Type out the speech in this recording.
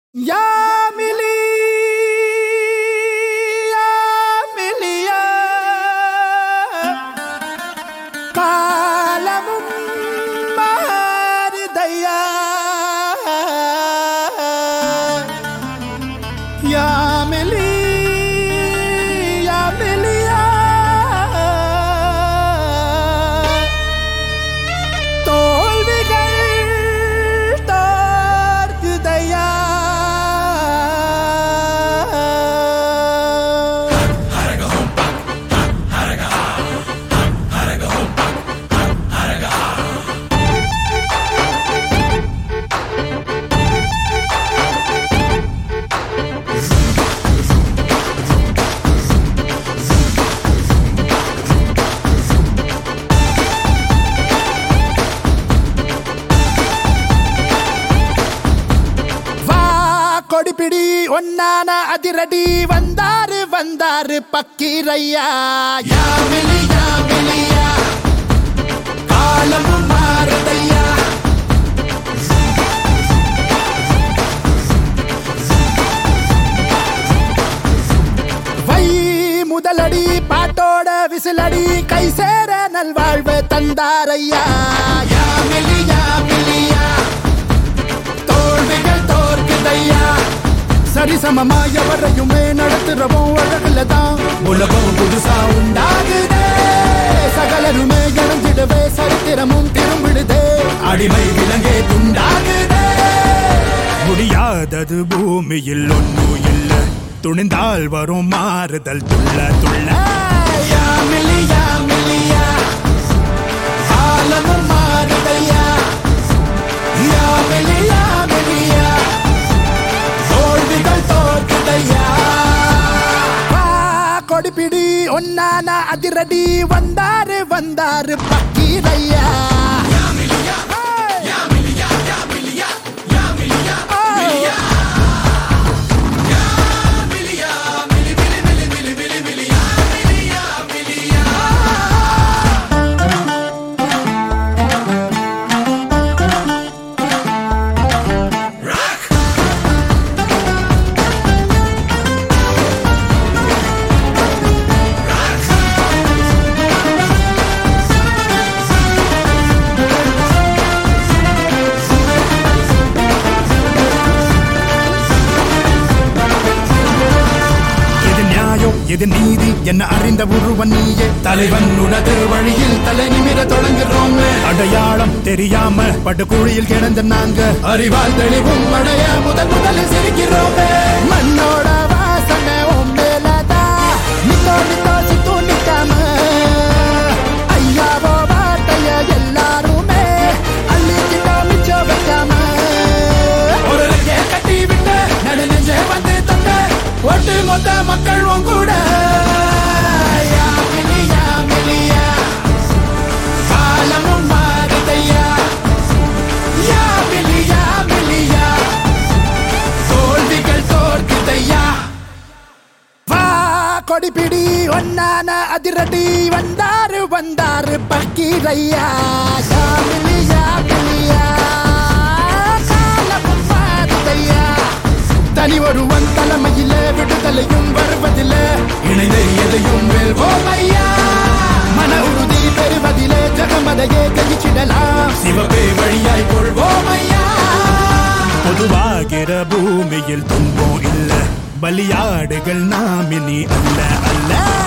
யாமிலி யாமிலியா காலமும் மாறுதையா யாமிலி யாமிலியா தோல்விகள் தார்குதையா வா கொடிபிடி ஒன்னான அதிரடி வந்தாரு வந்தாரு பக்கீரையா யாமிலி யாமிலியா காலமும் மாறுதையா வை முதலடி பாட்டோட விசிலடி கை சேர நல்வாழ்வு தந்தாரையா யாமிலி யாமிலியா தோல்விகள் தோற்குதையா சரிசமமா எவரையுமே நடத்துறவோம் அழகுல தான் உலகம் புதுசா உண்டாகுதே சகலருமே இணைஞ்சிடவே சரித்திரமும் திரும்பிடுதே அடிமை விலங்கே துண்டாகுதே முடியாதது பூமியில் ஒன்றும் இல்ல துணிந்தால் வரும் மாறுதல் துள்ள துள்ள யாமிலி யாமிலியா காலமும் மாறுதையா யாமிலி யாமிலியா தோல்விகள் தோற்குதையா வா கொடிபிடி ஒன்னான அதிரடி வந்தாரு வந்தாரு பக்கீரையா எது நியாயம் எது நீதி என்ன அறிந்த ஒருவன் நீயே தலைவன் உனது வழியில் தலை நிமிர தொடங்குறோம் அடையாளம் தெரியாம படுகுழியில் கிடந்த நாங்க அறிவால் தெளிவும் அடைய முதல் முதலில் சிரிக்கிறோமே மண்ணோட வாசனை உன் மேலதா நித்தோ நித்தோ சித்து நிக்காம ஐயாவோ வார்த்தைய எல்லாருமே அள்ளிக்கிட்டோ மிச்சம் வைக்காம ஒரு ரெக்கை கட்டி விட்டு நடு நெஞ்சே வந்து தந்த ஒட்டு மொத்த மக்கள் உன் கூட யாமிலி, யாமிலியா, காலமும் மாறுதையா யாமிலி, யாமிலியா, தோல்விகள் தோற்குதையா வா கொடிபிடி ஒன்னான அதிரடி வந்தாரு வந்தாரு பக்கீரையா யாமிலி, யாமிலியா, காலமும் மாறுதையா. தனி ஒருவன் தலைமையிலே விடுதலையும் வருவதில்லை இணைந்து எதையும் வெல்வோம் ஐயா மன உறுதி பெறுவதிலே ஜகமதையே ஜெயிச்சிடலாம் சிவப்பே வழியாய் கொள்வோம் ஐயா பொதுவாகிற பூமியில் துன்பம் இல்ல பலியாடுகள் நாம் இனி அல்ல அல்ல